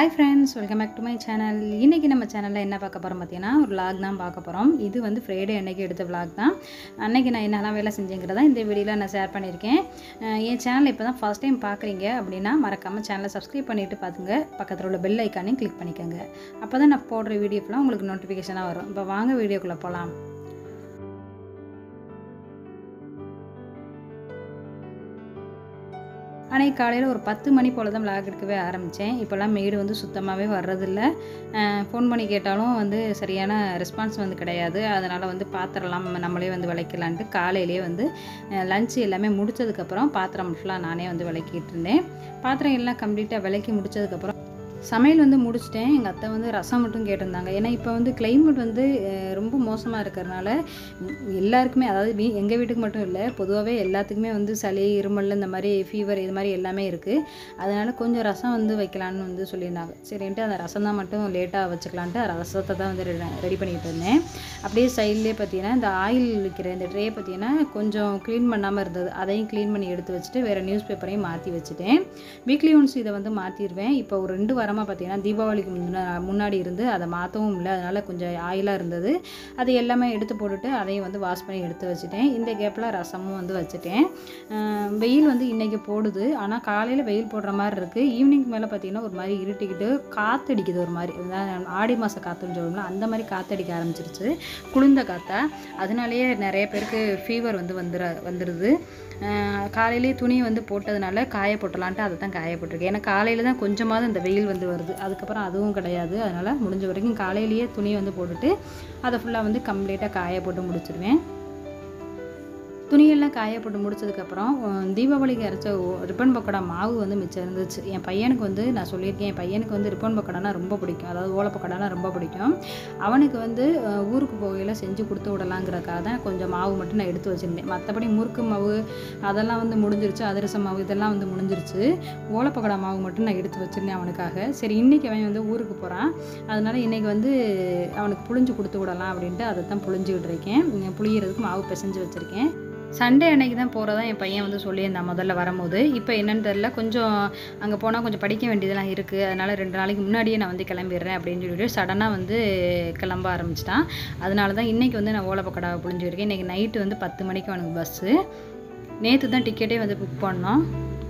hi friends welcome back to my channel இன்றைக்கி நம்ம சேனலில் என்ன பார்க்க போகிறோம் பார்த்தீங்கன்னா ஒரு vlog தான் பார்க்க போகிறோம் இது வந்து ஃப்ரைடே அன்னைக்கு எடுத்த vlog தான் அன்னைக்கு நான் என்னெல்லாம் வேலை செஞ்சேங்கிறதா இந்த வீடியோவில் நான் ஷேர் பண்ணியிருக்கேன் அஹ் என் சேனல் இப்போ தான் ஃபஸ்ட் டைம் பார்க்குறீங்க அப்படின்னா மறக்காமல் சேனலை சப்ஸ்கிரைப் பண்ணிவிட்டு பார்த்துங்க பக்கத்தில் உள்ள பெல் ஐக்கானையும் கிளிக் பண்ணிக்கோங்க அப்போ தான் நான் போடுற வீடியோ ஃபுல்லாக உங்களுக்கு நோட்டிஃபிகேஷனாக வரும் இப்போ வாங்க வீடியோக்குள்ளே போகலாம் அன்னைக்கு காலையில் ஒரு பத்து மணி போல் தான் விளாக் எடுக்கவே ஆரம்பித்தேன் இப்போல்லாம் மெய்டு வந்து சுத்தமாகவே வர்றதில்ல ஃபோன் பண்ணி கேட்டாலும் வந்து சரியான ரெஸ்பான்ஸ் வந்து கிடையாது அதனால் வந்து பாத்திரம்லாம் நம்மளே வந்து விளக்கலான்ட்டு காலையிலேயே வந்து லஞ்சு எல்லாமே முடிச்சதுக்கப்புறம் பாத்திரம் ஃபுல்லாக நானே வந்து விளக்கிட்டு இருந்தேன் பாத்திரம் எல்லாம் கம்ப்ளீட்டாக விளக்கி முடிச்சதுக்கப்புறம் சமையல் வந்து முடிச்சிட்டேன் எங்கள் அத்தை வந்து ரசம் மட்டும் கேட்டிருந்தாங்க ஏன்னா இப்போ வந்து climate வந்து அஹ், ரொம்ப மோசமாக இருக்கிறனால உம், எல்லாருக்குமே அதாவது வீ எங்கள் வீட்டுக்கு மட்டும் இல்லை பொதுவாகவே எல்லாத்துக்குமே வந்து சளி இருமல் இந்த மாதிரி ஃபீவர் இது மாதிரி எல்லாமே இருக்குது அதனால் கொஞ்சம் ரசம் வந்து வைக்கலான்னு வந்து சொல்லியிருந்தாங்க சரின்ட்டு அந்த ரசம் தான் மட்டும் லேட்டாக வச்சுக்கலான்ட்டு ரசத்தை தான் வந்து ரெடி பண்ணிகிட்டு இருந்தேன் அப்படியே சைட்லேயே பார்த்தீங்கன்னா இந்த ஆயில் விற்கிற இந்த ட்ரே பார்த்தீங்கன்னா கொஞ்சம் க்ளீன் பண்ணாமல் இருந்தது அதையும் க்ளீன் பண்ணி எடுத்து வச்சுட்டு வேறு நியூஸ் பேப்பரையும் மாற்றி வச்சுட்டேன் வீக்லி ஒன்ஸ் இதை வந்து மாற்றிடுவேன் இப்போ ஒரு ரெண்டு வாரமாக பார்த்தீங்கன்னா தீபாவளிக்கு முன்னா முன்னாடி இருந்து அதை மாற்றவும் இல்லை அதனால் கொஞ்சம் ஆயிலாக இருந்தது அது எல்லாமே எடுத்து போட்டுட்டு அதையும் வந்து வாஷ் பண்ணி எடுத்து வச்சுட்டேன் இந்த கேப்பில் ரசமும் வந்து வச்சுட்டேன் அஹ் வெயில் வந்து இன்றைக்கி போடுது ஆனால் காலையில் வெயில் போடுற மாதிரி இருக்குது ஈவினிங் மேலே பார்த்தீங்கன்னா ஒரு மாதிரி இருட்டிக்கிட்டு காற்றடிக்குது ஒரு மாதிரி அதான் ஆடி மாத காற்றுன்னு சொல்லுவோம்ல அந்த மாதிரி காற்றடிக்க ஆரம்பிச்சிருச்சு குளிர்ந்த காற்றா அதனாலேயே நிறைய பேருக்கு ஃபீவர் வந்து வந்துட வந்துடுது அஹ் காலையிலேயே துணி வந்து போட்டதுனால காய போட்டலான்ட்டு அதை தான் காய போட்டிருக்கேன் ஏன்னா காலையில் தான் கொஞ்சமாவது இந்த வெயில் வந்து வருது அதுக்கப்புறம் அதுவும் கிடையாது அதனால் முடிஞ்ச வரைக்கும் காலையிலேயே துணி வந்து போட்டுட்டு அதை ஃபுல்லாக வந்து கம்ப்ளீட்டாக காய போட்டு முடிச்சிருவேன் துணியெல்லாம் காய போட்டு முடிச்சதுக்கப்புறம் உம், தீபாவளிக்கு அரைச்ச ஒ- ரிப்பன் பக்கோடா மாவு வந்து மிச்சம் இருந்துச்சு என் பையனுக்கு வந்து நான் சொல்லியிருக்கேன் என் பையனுக்கு வந்து ரிப்பன் பக்கோடானா ரொம்ப பிடிக்கும் அதாவது ஓலை பக்கோடானா ரொம்ப பிடிக்கும் அவனுக்கு வந்து அஹ், ஊருக்கு போகையில் செஞ்சு கொடுத்து விடலாங்கிறக்காக தான் கொஞ்சம் மாவு மட்டும் நான் எடுத்து வச்சுருந்தேன் மற்றபடி முறுக்கு மாவு அதெல்லாம் வந்து முடிஞ்சிருச்சு அதிரச மாவு இதெல்லாம் வந்து முடிஞ்சிருச்சு ஓலை பக்கோடா மாவு மட்டும் நான் எடுத்து வச்சுருந்தேன் அவனுக்காக சரி இன்றைக்கி அவன் வந்து ஊருக்கு போகிறான் அதனால் இன்றைக்கி வந்து அவனுக்கு புழிஞ்சு கொடுத்து விடலாம் அப்படின்ட்டு அதை தான் புழிஞ்சுக்கிட்டு இருக்கேன் உம், புளியறதுக்கு மாவு பிசைஞ்சு வச்சுருக்கேன் சண்டே அன்னைக்கு தான் போகிறதா என் பையன் வந்து சொல்லியிருந்தான் முதல்ல வரும்போது இப்போ என்னன்னு தெரில கொஞ்சம் அங்கே போனால் கொஞ்சம் படிக்க வேண்டியதெல்லாம் இருக்குது அதனால் ரெண்டு நாளைக்கு முன்னாடியே நான் வந்து கிளம்பிடுறேன் அப்படின்னு சொல்லிட்டு சடனாக வந்து கிளம்ப ஆரம்பிச்சிட்டான் அதனால தான் இன்றைக்கி வந்து நான் ஓலை பக்கடாவை புழிஞ்சுருக்கேன் இன்றைக்கி நைட்டு வந்து பத்து மணிக்கு அவனுக்கு பஸ்ஸு நேற்று தான் டிக்கெட்டே வந்து புக் பண்ணோம்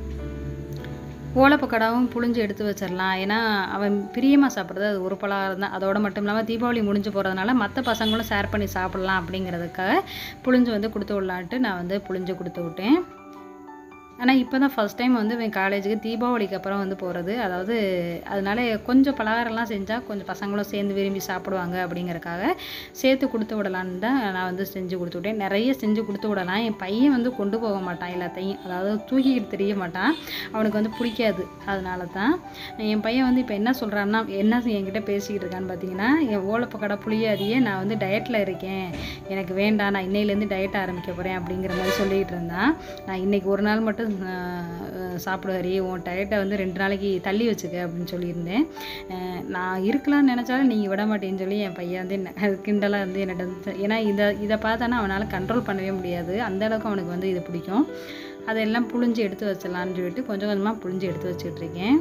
ஓலை பக்கோடாவும் புழிஞ்சு எடுத்து வச்சிடலாம் ஏன்னா அவன் பிரியமாக சாப்பிட்றது அது ஒரு பலகாரம் தான் அதோட மட்டும் இல்லாமல் தீபாவளி முடிஞ்சு போகிறதுனால மற்ற பசங்களும் ஷேர் பண்ணி சாப்பிட்லாம் அப்படிங்கிறதுக்காக புழிஞ்சு வந்து கொடுத்து விடலான்ட்டு நான் வந்து புழிஞ்சு கொடுத்து விட்டேன் ஆனால் இப்போ தான் ஃபஸ்ட் டைம் வந்து என் காலேஜுக்கு தீபாவளிக்கு அப்புறம் வந்து போகிறது அதாவது அதனால கொஞ்சம் பலகாரம்லாம் செஞ்சால் கொஞ்சம் பசங்களும் சேர்ந்து விரும்பி சாப்பிடுவாங்க அப்படிங்கறக்காக சேர்த்து கொடுத்து விடலான்னு தான் நான் வந்து செஞ்சு கொடுத்து விட்டேன் நிறைய செஞ்சு கொடுத்து விடலாம் என் பையன் வந்து கொண்டு போக மாட்டான் எல்லாத்தையும் அதாவது தூக்கிக்கிட்டு தெரிய மாட்டான் அவனுக்கு வந்து பிடிக்காது அதனால தான் என் பையன் வந்து இப்போ என்ன சொல்கிறான்னா என்ன என்கிட்ட பேசிக்கிட்டு இருக்கான்னு பார்த்தீங்கன்னா என் ஓலப்பக்கடை புளியாதியே நான் வந்து டயட்டில் இருக்கேன் எனக்கு வேண்டாம் நான் இன்னையிலேருந்து டயட் ஆரம்பிக்க போகிறேன் அப்படிங்கிற மாதிரி சொல்லிகிட்டு இருந்தான் நான் இன்னைக்கு ஒரு நாள் மட்டும் ஆஹ், சாப்பிடு ஹரி உன் டயட்டை வந்து ரெண்டு நாளைக்கு தள்ளி வச்சுக்க அப்படின்னு சொல்லியிருந்தேன் ஆஹ், நான் இருக்கலாம்னு நினச்சாலும் நீங்கள் விட மாட்டேன்னு சொல்லி என் பையன் வந்து என்ன கிண்டலாக வந்து என்னட்ட வந்து- ஏன்னா இதை இதை பார்த்தானா அவனால் கண்ட்ரோல் பண்ணவே முடியாது அந்த அளவுக்கு அவனுக்கு வந்து இது பிடிக்கும் அதெல்லாம் புழிஞ்சு எடுத்து வச்சிடலான்னு சொல்லிட்டு கொஞ்சம் கொஞ்சமாக புழிஞ்சு எடுத்து வச்சுட்டு இருக்கேன்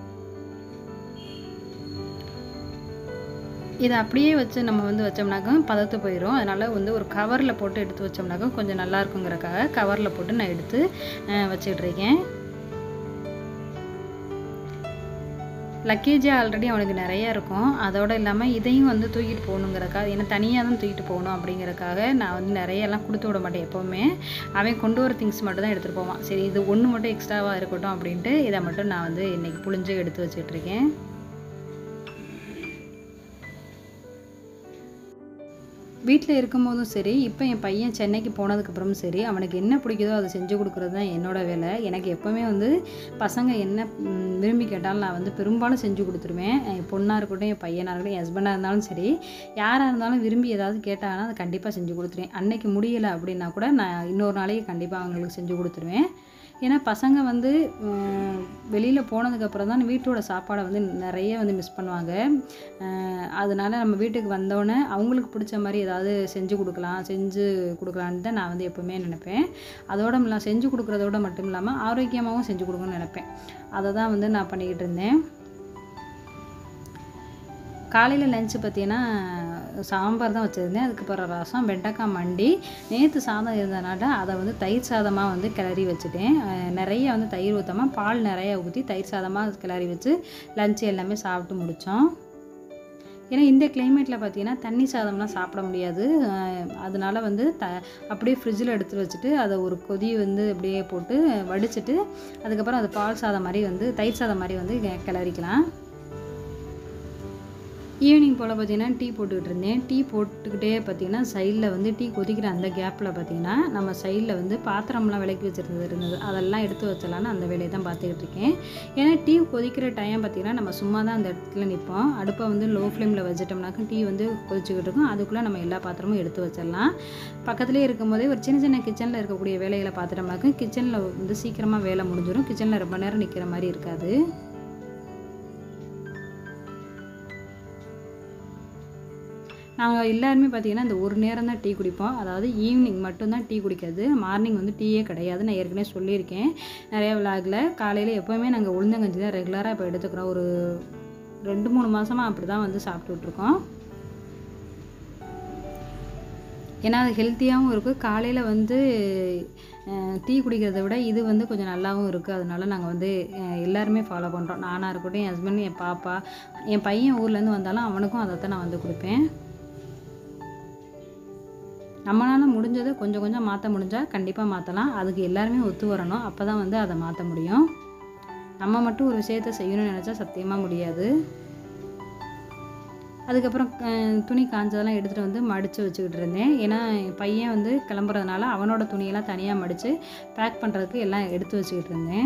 இதை அப்படியே வச்சு நம்ம வந்து வச்சோம்னாக்கா பதத்து போயிடும் அதனால் வந்து ஒரு கவரில் போட்டு எடுத்து வச்சோம்னாக்கா கொஞ்சம் நல்லா இருக்குங்கிறக்காக கவரில் போட்டு நான் எடுத்து அஹ், வச்சுட்டு இருக்கேன் லக்கேஜ் ஆல்ரெடி அவனுக்கு நிறைய இருக்கும் அதோட இல்லாமல் இதையும் வந்து தூக்கிட்டு போகணுங்கிறக்காக ஏன்னா தனியாக தான் தூக்கிட்டு போகணும் அப்படிங்கிறக்காக நான் வந்து நிறையெல்லாம் கொடுத்து விட மாட்டேன் எப்போவுமே அவன் கொண்டு வர திங்ஸ் மட்டும் தான் எடுத்துகிட்டு போவான் சரி இது ஒன்று மட்டும் எக்ஸ்ட்ராவாக இருக்கட்டும் அப்படின்ட்டு இதை மட்டும் நான் வந்து இன்றைக்கி புழிஞ்சு எடுத்து வச்சுட்டு இருக்கேன் வீட்டில் இருக்கும்போதும் சரி இப்போ என் பையன் சென்னைக்கு போனதுக்கப்புறமும் சரி அவனுக்கு என்ன பிடிக்குதோ அதை செஞ்சு கொடுக்குறது தான் என்னோட வேலை எனக்கு எப்போவுமே வந்து பசங்க என்ன ம், விரும்பி கேட்டாலும் நான் வந்து பெரும்பாலும் செஞ்சு கொடுத்துருவேன் என் பொண்ணாக இருக்கட்டும் என் பையனாக இருக்கட்டும் என் ஹஸ்பண்டாக இருந்தாலும் சரி யாராக இருந்தாலும் விரும்பி ஏதாவது கேட்டாங்கன்னா அதை கண்டிப்பாக செஞ்சு கொடுத்துருவேன் அன்னைக்கு முடியலை அப்படின்னா கூட நான் இன்னொரு நாளைக்கு கண்டிப்பாக அவங்களுக்கு செஞ்சு கொடுத்துருவேன் ஏன்னா பசங்க வந்து வெளியில் போனதுக்கப்புறம் தான் வீட்டோட சாப்பாடை வந்து நிறைய வந்து மிஸ் பண்ணுவாங்க அஹ் அதனால நம்ம வீட்டுக்கு வந்தோடனே அவங்களுக்கு பிடிச்ச மாதிரி ஏதாவது செஞ்சு கொடுக்கலாம் செஞ்சு கொடுக்கலான்னு தான் நான் வந்து எப்போவுமே நினைப்பேன் அதோட இல்லாமல் செஞ்சு கொடுக்குறதோட மட்டும் இல்லாமல் ஆரோக்கியமாகவும் செஞ்சு கொடுக்கணும்னு நினைப்பேன் அதை தான் வந்து நான் பண்ணிக்கிட்டு இருந்தேன் காலையில் லஞ்சு பார்த்தீங்கன்னா சாம்பார் தான் வச்சுருந்தேன் அதுக்கப்புறம் ரசம் வெண்டைக்காய் மண்டி நேற்று சாதம் இருந்தனால அதை வந்து தயிர் சாதமாக வந்து கிளறி வச்சுட்டேன் அஹ் நிறைய வந்து தயிர் ஊற்றாமல் பால் நிறைய ஊற்றி தயிர் சாதமாக கிளறி வச்சு லஞ்சு எல்லாமே சாப்பிட்டு முடித்தோம் ஏன்னா இந்த கிளைமேட்டில் பார்த்தீங்கன்னா தண்ணி சாதம்லாம் சாப்பிட முடியாது அஹ் அதனால வந்து த அப்படியே ஃப்ரிட்ஜில் எடுத்து வச்சுட்டு அதை ஒரு கொதி வந்து அப்படியே போட்டு வடிச்சிட்டு அதுக்கப்புறம் அது பால் சாதம் மாதிரி வந்து தயிர் சாதம் மாதிரி வந்து கி- கிளறிக்கலாம் ஈவினிங் போல் பார்த்தீங்கன்னா டீ போட்டுக்கிட்டு இருந்தேன் டீ போட்டுக்கிட்டே பார்த்தீங்கன்னா சைடில் வந்து டீ கொதிக்கிற அந்த கேப்பில் பார்த்தீங்கன்னா நம்ம சைடில் வந்து பாத்திரம்லாம் விளக்கி வச்சுருந்தது இருந்தது அதெல்லாம் எடுத்து வச்சலான்னு அந்த வேலையை தான் பார்த்துக்கிட்டு இருக்கேன் ஏன்னா டீ கொதிக்கிற டைம் பார்த்தீங்கன்னா நம்ம சும்மா தான் அந்த இடத்துல நிற்போம் அடுப்பை வந்து லோ ஃப்ளேமில் வச்சிட்டோம்னாக்க டீ வந்து கொதிச்சுக்கிட்டு இருக்கும் அதுக்குள்ளே நம்ம எல்லா பாத்திரமும் எடுத்து வச்சிடலாம் பக்கத்துலேயே இருக்கும்போதே ஒரு சின்ன சின்ன கிச்சனில் இருக்கக்கூடிய வேலைகளை பார்த்துட்டோம்னாக்க கிச்சனில் வந்து சீக்கிரமாக வேலை முடிஞ்சிடும் கிச்சனில் ரொம்ப நேரம் நிற்கிற மாதிரி இருக்காது நாங்கள் எல்லாருமே பார்த்தீங்கன்னா இந்த ஒரு நேரம் தான் டீ குடிப்போம் அதாவது ஈவினிங் மட்டும்தான் டீ குடிக்கிறது மார்னிங் வந்து டீயே கிடையாது நான் ஏற்கனவே சொல்லியிருக்கேன் நிறைய விளாகில் காலையில் எப்போவுமே நாங்கள் உளுந்தங்கஞ்சி தான் ரெகுலராக இப்போ எடுத்துக்கிறோம் ஒரு ரெண்டு மூணு மாதமாக அப்படி தான் வந்து சாப்பிட்டுட்ருக்கோம் ஏன்னா அது ஹெல்த்தியாகவும் இருக்குது காலையில் வந்து அஹ், டீ குடிக்கிறத விட இது வந்து கொஞ்சம் நல்லாவும் இருக்குது அதனால நாங்கள் வந்து அஹ், எல்லாருமே ஃபாலோ பண்ணுறோம் நானாக இருக்கட்டும் என் ஹஸ்பண்ட் என் பாப்பா என் பையன் ஊர்லேருந்து வந்தாலும் அவனுக்கும் அதை தான் நான் வந்து கொடுப்பேன் நம்மளால் முடிஞ்சதை கொஞ்சம் கொஞ்சம் மாற்ற முடிஞ்சால் கண்டிப்பாக மாற்றலாம் அதுக்கு எல்லாருமே ஒத்து வரணும் அப்போ தான் வந்து அதை மாற்ற முடியும் நம்ம மட்டும் ஒரு விஷயத்தை செய்யணும்னு நினச்சா சத்தியமாக முடியாது அதுக்கப்புறம் அஹ், துணி காஞ்சதெல்லாம் எடுத்துகிட்டு வந்து மடித்து வச்சுக்கிட்டு இருந்தேன் ஏன்னா என் பையன் வந்து கிளம்புறதுனால அவனோட துணியெல்லாம் தனியாக மடித்து பேக் பண்ணுறதுக்கு எல்லாம் எடுத்து வச்சுக்கிட்டு இருந்தேன்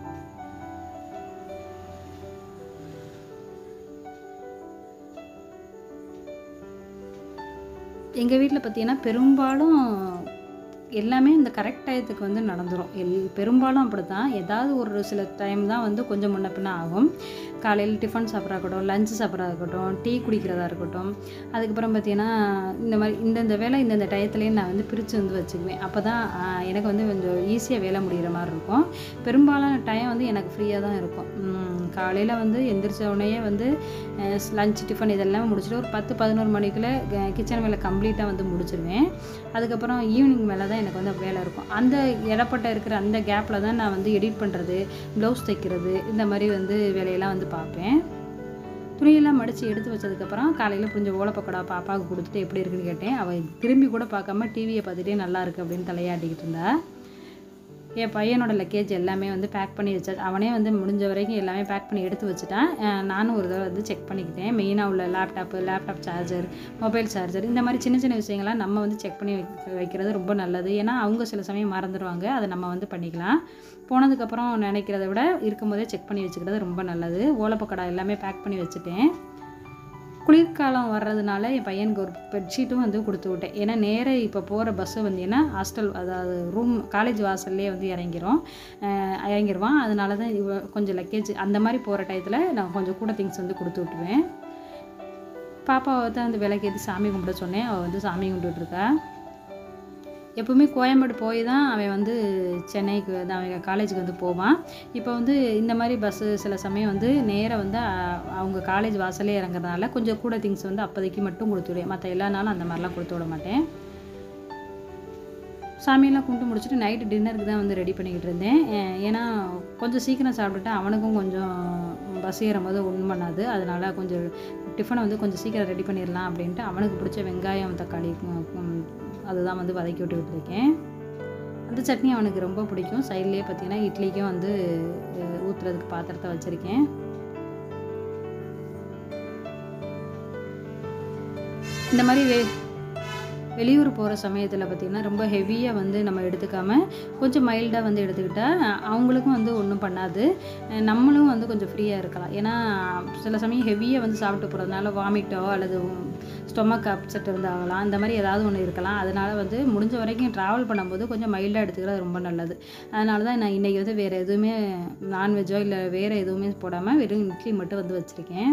எங்கள் வீட்டில் பார்த்தீங்கன்னா பெரும்பாலும் எல்லாமே இந்த கரெக்ட் டயத்துக்கு வந்து நடந்துரும் எல் பெரும்பாலும் அப்படி தான் ஏதாவது ஒரு சில டைம் தான் வந்து கொஞ்சம் முன்ன பின்ன ஆகும் காலையில் டிஃபன் சாப்பிட்றா இருக்கட்டும் லஞ்சு சாப்பிட்றதா இருக்கட்டும் டீ குடிக்கிறதா இருக்கட்டும் அதுக்கப்புறம் பார்த்தீங்கன்னா இந்த மாதிரி இந்தந்த வேலை இந்தந்த டயத்துலேயே நான் வந்து பிரித்து வந்து வச்சுக்குவேன் அப்போ தான் எனக்கு வந்து கொஞ்சம் ஈஸியாக வேலை முடிகிற மாதிரி இருக்கும் பெரும்பாலான டைம் வந்து எனக்கு ஃப்ரீயாக தான் இருக்கும் காலையில் வந்து எந்திரிச்ச உடனே வந்து லஞ்ச் டிஃபன் இதெல்லாம் முடிச்சுட்டு ஒரு பத்து பதினோரு மணிக்குள்ளே கிச்சன் வேலை கம்ப்ளீட்டாக வந்து முடிச்சிருவேன் அதுக்கப்புறம் ஈவினிங் மேலே தான் எனக்கு வந்து வேலை இருக்கும் அந்த இடப்பட்ட இருக்கிற அந்த கேப்பில் தான் நான் வந்து எடிட் பண்ணுறது ப்ளவுஸ் தைக்கிறது இந்த மாதிரி வந்து வேலையெல்லாம் வந்து பார்ப்பேன் துணியெல்லாம் மடித்து எடுத்து வச்சதுக்கப்புறம் காலையில் கொஞ்சம் ஓலப்பக்கடா பாப்பாவுக்கு கொடுத்துட்டு எப்படி இருக்குன்னு கேட்டேன் அவள் திரும்பி கூட பார்க்காம டிவியை பார்த்துட்டே நல்லா இருக்கு அப்படின்னு தலையாட்டிக்கிட்டு இருந்தா என் பையனோட லக்கேஜ் எல்லாமே வந்து பேக் பண்ணி வச்சா அவனே வந்து முடிஞ்ச வரைக்கும் எல்லாமே பேக் பண்ணி எடுத்து வச்சுட்டான் அஹ் நானும் ஒரு தடவை வந்து செக் பண்ணிக்கிட்டேன் மெயினாக உள்ள laptop laptop charger mobile charger இந்த மாதிரி சின்ன சின்ன விஷயங்கள்லாம் நம்ம வந்து செக் பண்ணி வைக்க- வைக்கிறது ரொம்ப நல்லது ஏன்னா அவங்க சில சமயம் மறந்துடுவாங்க அதை நம்ம வந்து பண்ணிக்கலாம் போனதுக்கப்புறம் நினைக்கிறத விட இருக்கும்போதே செக் பண்ணி வச்சுக்கிறது ரொம்ப நல்லது ஓலப்பக்கடா எல்லாமே பேக் பண்ணி வச்சுட்டேன் குளிர்காலம் வர்றதுனால என் பையனுக்கு ஒரு பெட்ஷீட்டும் வந்து கொடுத்து விட்டேன் ஏன்னா நேராக இப்போ போகிற பஸ்ஸு வந்தீங்கன்னா ஹாஸ்டல் அதாவது ரூம் காலேஜ் வாசல்லே வந்து இறங்கிரும் அஹ் இறங்கிருவான் அதனால தான் இவ கொஞ்சம் லக்கேஜ் அந்த மாதிரி போகிற டயத்தில் நான் கொஞ்சம் கூட திங்ஸ் வந்து கொடுத்து விட்டுருவேன் பாப்பாவை தான் வந்து விளக்கேற்றி சாமி கும்பிட சொன்னேன் அவள் வந்து சாமி கும்பிட்டுருக்கா எப்பவுமே கோயம்பேடு போய் தான் அவன் வந்து சென்னைக்கு வந்து அவன் காலேஜுக்கு வந்து போவான் இப்போ வந்து இந்த மாதிரி பஸ்ஸு சில சமயம் வந்து நேராக வந்து அ- அவங்க காலேஜ் வாசலே இறங்குறதுனால கொஞ்சம் கூட திங்ஸ் வந்து அப்போதைக்கு மட்டும் கொடுத்து விடுவேன் மற்ற எல்லா நாளும் அந்த மாதிரிலாம் கொடுத்து விட மாட்டேன் சாமியெல்லாம் கும்பிட்டு முடிச்சுட்டு நைட்டு டின்னருக்கு தான் வந்து ரெடி பண்ணிக்கிட்டு இருந்தேன் அஹ் ஏன்னா கொஞ்சம் சீக்கிரம் சாப்பிட்டுட்டு அவனுக்கும் கொஞ்சம் பஸ் ஏறும்போது ஒன்றும் பண்ணாது அதனால் கொஞ்சம் டிஃபனை வந்து கொஞ்சம் சீக்கிரம் ரெடி பண்ணிடலாம் அப்படின்ட்டு அவனுக்கு பிடிச்ச வெங்காயம் தக்காளி ம், ம், அதுதான் வந்து வதக்கி விட்டுக்கிட்டு இருக்கேன் அந்த சட்னி அவனுக்கு ரொம்ப பிடிக்கும் சைட்லேயே பார்த்தீங்கன்னா இட்லிக்கும் வந்து அஹ், ஊத்துறதுக்கு பாத்திரத்தை வச்சுருக்கேன் இந்த மாதிரி வெ வெளியூர் போகிற சமயத்தில் பார்த்திங்கன்னா ரொம்ப ஹெவியாக வந்து நம்ம எடுத்துக்காம கொஞ்சம் மைல்டாக வந்து எடுத்துக்கிட்டால் அவங்களுக்கும் வந்து ஒன்றும் பண்ணாது அஹ் நம்மளும் வந்து கொஞ்சம் ஃப்ரீயாக இருக்கலாம் ஏன்னா சில சமயம் ஹெவியாக வந்து சாப்பிட்டு போகிறதுனால வாமிட்டோ அல்லது ஸ்டொமக் அப்செட் இருந்தாகலாம் இந்த மாதிரி ஏதாவது ஒன்று இருக்கலாம் அதனால் வந்து முடிஞ்ச வரைக்கும் ட்ராவல் பண்ணும்போது கொஞ்சம் மைல்டாக எடுத்துக்கிறது ரொம்ப நல்லது அதனால தான் நான் இன்றைக்கி வந்து வேறு எதுவுமே நான்வெஜ்ஜோ இல்லை வேறு எதுவுமே போடாமல் வெறும் இட்லி மட்டும் வந்து வச்சுருக்கேன்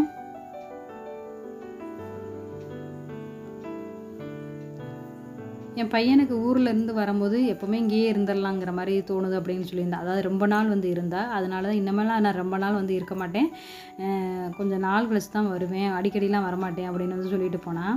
என் பையனுக்கு ஊர்ல இருந்து வரும்போது எப்போவுமே இங்கேயே இருந்துடலாங்கிற மாதிரி தோணுது அப்படின்னு சொல்லியிருந்தா அதாவது ரொம்ப நாள் வந்து இருந்தா அதனால தான் இன்னமெல்லாம் நான் ரொம்ப நாள் வந்து இருக்க மாட்டேன் அஹ் கொஞ்சம் நாள் கழிச்சு தான் வருவேன் அடிக்கடிலாம் வரமாட்டேன் அப்படின்னு வந்து சொல்லிட்டு போனான்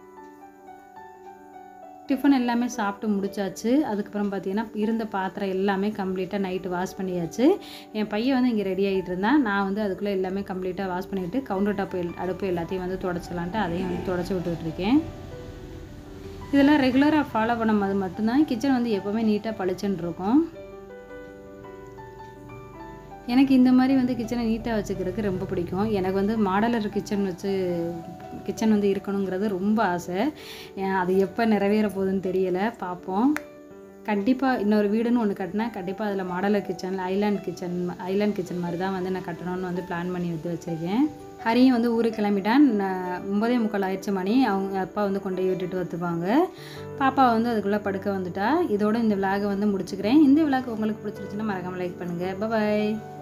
டிஃபன் எல்லாமே சாப்பிட்டு முடிச்சாச்சு அதுக்கப்புறம் பார்த்தீங்கன்னா இருந்த பாத்திரம் எல்லாமே கம்ப்ளீட்டாக நைட்டு வாஷ் பண்ணியாச்சு என் பையன் வந்து இங்கே ரெடி ஆகிட்டு இருந்தான் நான் வந்து அதுக்குள்ளே எல்லாமே கம்ப்ளீட்டாக வாஷ் பண்ணிவிட்டு கவுண்டர் டாப் அடுப்பு எல்லாத்தையும் வந்து தொடச்சிடலான்ட்டு அதையும் வந்து தொடச்சி விட்டுட்டு இருக்கேன் இதெல்லாம் ரெகுலராக ஃபாலோ பண்ணும்போது மட்டும்தான் கிச்சன் வந்து எப்போவுமே நீட்டாக பளிச்சுன்னு இருக்கும் எனக்கு இந்த மாதிரி வந்து கிச்சனை நீட்டாக வச்சுக்கிறதுக்கு ரொம்ப பிடிக்கும் எனக்கு வந்து மாடலர் கிச்சன் வச்சு கிச்சன் வந்து இருக்கணுங்கிறது ரொம்ப ஆசை ஏன் அது எப்போ நிறைவேற போகுதுன்னு தெரியல பார்ப்போம் கண்டிப்பாக இன்னொரு வீடுன்னு ஒன்று கட்டினா கண்டிப்பாக அதில் modular kitchen island kitchen island kitchen மாதிரி தான் வந்து நான் கட்டணும்னு வந்து பிளான் பண்ணி வந்து வச்சுருக்கேன் ஹரியும் வந்து ஊருக்கு கிளம்பிட்டான் நான் ஒன்பதே முக்கால் ஆயிடுச்சு மணி அவங்க அப்பா வந்து கொண்டு போய் விட்டுட்டு வந்துப்பாங்க பாப்பா வந்து அதுக்குள்ளே படுக்க வந்துட்டா இதோட இந்த விலாகை வந்து முடிச்சுக்கிறேன் இந்த விலாக் உங்களுக்கு பிடிச்சிருச்சுன்னா மறக்காமல் லைக் பண்ணுங்கள் பாய்